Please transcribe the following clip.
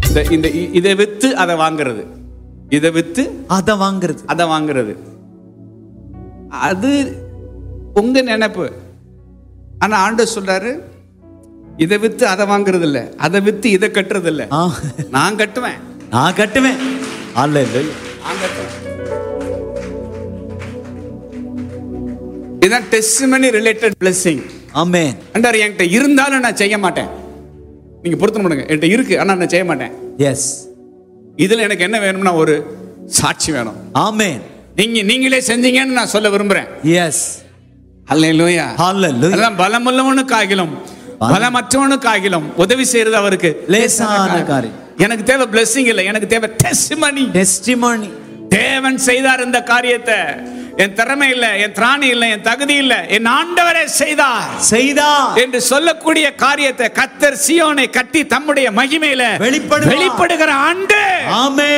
இந்த இந்த இ- இதை வித்து அதை வாங்குறது இதை வித்து அத வாங்குறது அதை வாங்குறது அது உங்க நினைப்பு ஆனா ஆண்டவர் சொல்றாரு இதை வித்து அதை வாங்குறது இல்ல அதை வித்து இதை கட்டுறது இல்ல ஆ, நான் கட்டுவேன் நான் கட்டுவேன் அல்ல நான் கட்டுவேன் இதான் டெஸ்டிமனி ரிலேட்டட் பிளெஸிங் ஆமென் அண்டார் என்கிட்ட இருந்தாலும் நான் செய்ய மாட்டேன் நீங்க பொருத்தம் பண்ணுங்க என்கிட்ட இருக்கு ஆனா நான் செய்ய மாட்டேன் எஸ் இதுல எனக்கு என்ன வேணும்னா ஒரு சாட்சி வேணும் ஆமென் நீங்க நீங்களே செஞ்சீங்கன்னு நான் சொல்ல விரும்புறேன் எஸ் அல்லேலூயா ஹalleluya அதான் பலமுள்ளவனுக்காகிலும் பலமற்றவனுக்காகிலும் உதவி செய்யறது அவருக்கு லேசான காரியம். எனக்கு தேவை blessing இல்லை எனக்கு தேவை டெஸ்டிமனி டெஸ்டிமோனி தேவன் செய்தார் இந்த காரியத்தை என் திறமை இல்ல என் திராணி இல்ல என் தகுதி இல்ல என் ஆண்டவரே செய்தார் செய்தா என்று சொல்லக்கூடிய காரியத்தை கத்தர் சியோனை கட்டி தம்முடைய மகிமையில வெளிப்படுவார். வெளிப்படுகிற ஆண்டு ஆமென்